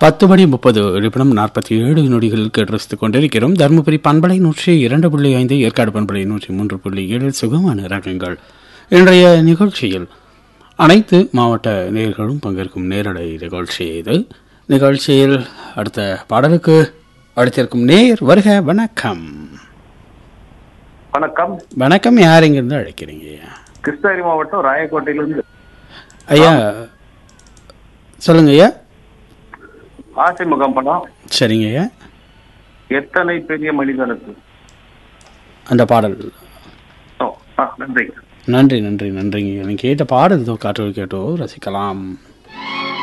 பத்து மணி முப்பது நிமிடம் நாற்பத்தி ஏழு நொடிகள் கேட்டு கொண்டிருக்கிறோம் தருமபுரி பண்பலை நூற்றி இரண்டு புள்ளி ஐந்து ஏற்காடு பண்பலை நூற்றி மூன்று புள்ளி ஏழு சுகமான ரகங்கள் இன்றைய நிகழ்ச்சியில் அனைத்து மாவட்ட நேயர்களும் பங்கேற்கும் நேரலை நிகழ்ச்சி இது நிகழ்ச்சியில் அடுத்த பாடலுக்கு அடுத்திருக்கும் நேர் வருக வணக்கம் வணக்கம் வணக்கம் யார் இங்கிருந்து அழைக்கிறீங்க கிருஷ்ணகிரி மாவட்டம் ராயக்கோட்டையிலிருந்து ஐயா சொல்லுங்க ஐயா ஆசை முகம் படம் சரிங்க ஐயா எத்தனை பெரிய மனிதனுக்கு அந்த பாடல் ஓ, ஆ, நன்றி நன்றி நன்றி நன்றிங்க நீங்கள் கேட்ட பாடல் இதோ காற்றோடு கேட்டோ ரசிக்கலாம்